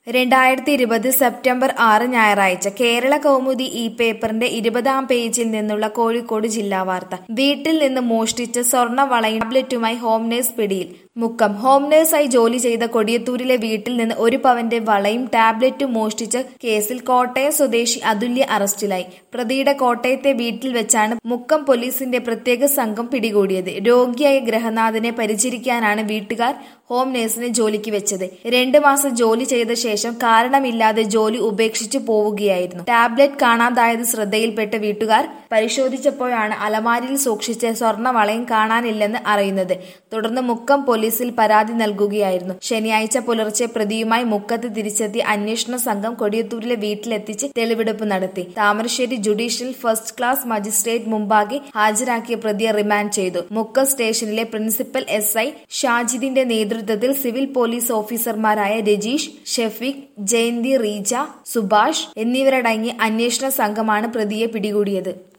രണ്ടായിരത്തി ഇരുപത് സെപ്റ്റംബർ ആറ് ഞായറാഴ്ച കേരള കൗമുദി ഈ പേപ്പറിന്റെ ഇരുപതാം പേജിൽ നിന്നുള്ള കോഴിക്കോട് ജില്ലാ വാർത്ത വീട്ടിൽ നിന്ന് മോഷ്ടിച്ച സ്വർണ്ണ വളയും ടാബ്ലറ്റുമായി ഹോം നേഴ്സ് പിടിയിൽ മുക്കം ഹോം നേഴ്സായി ജോലി ചെയ്ത കൊടിയത്തൂരിലെ വീട്ടിൽ നിന്ന് ഒരു പവന്റെ വളയും ടാബ്ലറ്റും മോഷ്ടിച്ച കേസിൽ കോട്ടയം സ്വദേശി അതുല്യ അറസ്റ്റിലായി പ്രതിയുടെ കോട്ടയത്തെ വീട്ടിൽ വെച്ചാണ് മുക്കം പോലീസിന്റെ പ്രത്യേക സംഘം പിടികൂടിയത് രോഗിയായ ഗ്രഹനാഥനെ പരിചരിക്കാനാണ് വീട്ടുകാർ ഹോം നേഴ്സിനെ ജോലിക്ക് വെച്ചത് രണ്ട് മാസം ജോലി ചെയ്ത ശേഷം കാരണമില്ലാതെ ജോലി ഉപേക്ഷിച്ചു പോവുകയായിരുന്നു ടാബ്ലറ്റ് കാണാതായത് ശ്രദ്ധയിൽപ്പെട്ട വീട്ടുകാർ പരിശോധിച്ചപ്പോഴാണ് അലമാരിയിൽ സൂക്ഷിച്ച സ്വർണ്ണ വളയും കാണാനില്ലെന്ന് അറിയുന്നത് തുടർന്ന് മുക്കം പോലീസിൽ പരാതി നൽകുകയായിരുന്നു ശനിയാഴ്ച പുലർച്ചെ പ്രതിയുമായി മുക്കത്ത് തിരിച്ചെത്തിയ അന്വേഷണ സംഘം കൊടിയത്തൂരിലെ വീട്ടിലെത്തിച്ച് തെളിവെടുപ്പ് നടത്തി Thamarassery judicial first class magistrate മുമ്പാകെ ഹാജരാക്കിയ പ്രതിയെ റിമാൻഡ് ചെയ്തു മുക്കം സ്റ്റേഷനിലെ പ്രിൻസിപ്പൽ എസ് ഐ ഷാജിദിന്റെ നേതൃത്വത്തിൽ സിവിൽ പോലീസ് ഓഫീസർമാരായ രജീഷ് ഷെഫീഖ് ജയന്തി റീജ സുഭാഷ് എന്നിവരടങ്ങിയ അന്വേഷണ സംഘമാണ് പ്രതിയെ പിടികൂടിയത്